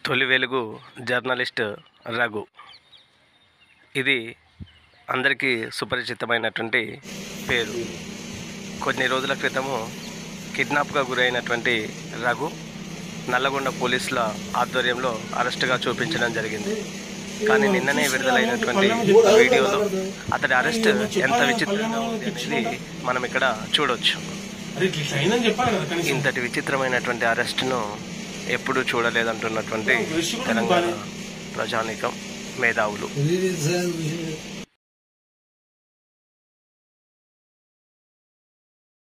తొలి వెలుగు జర్నలిస్ట్ రఘు ఇది అందరికీ సుపరిచితమైనటువంటి పేరు కొన్ని రోజుల క్రితము కిడ్నాప్గా గురైనటువంటి రఘు నల్లగొండ పోలీసుల ఆధ్వర్యంలో అరెస్టుగా చూపించడం జరిగింది కానీ నిన్ననే విడుదలైనటువంటి వీడియోలో అతడి అరెస్ట్ ఎంత విచిత్రంగా ఉంది అనేది మనం ఇక్కడ చూడొచ్చు అరే ఇట్లా ఇట్లా అయిందని చెప్పాలి కదా కనీసం ఇంతటి విచిత్రమైనటువంటి అరెస్టును ఎప్పుడూ చూడలేదంటున్నటువంటి తెలంగాణ ప్రజానీకం మేధావులు రిలీజ్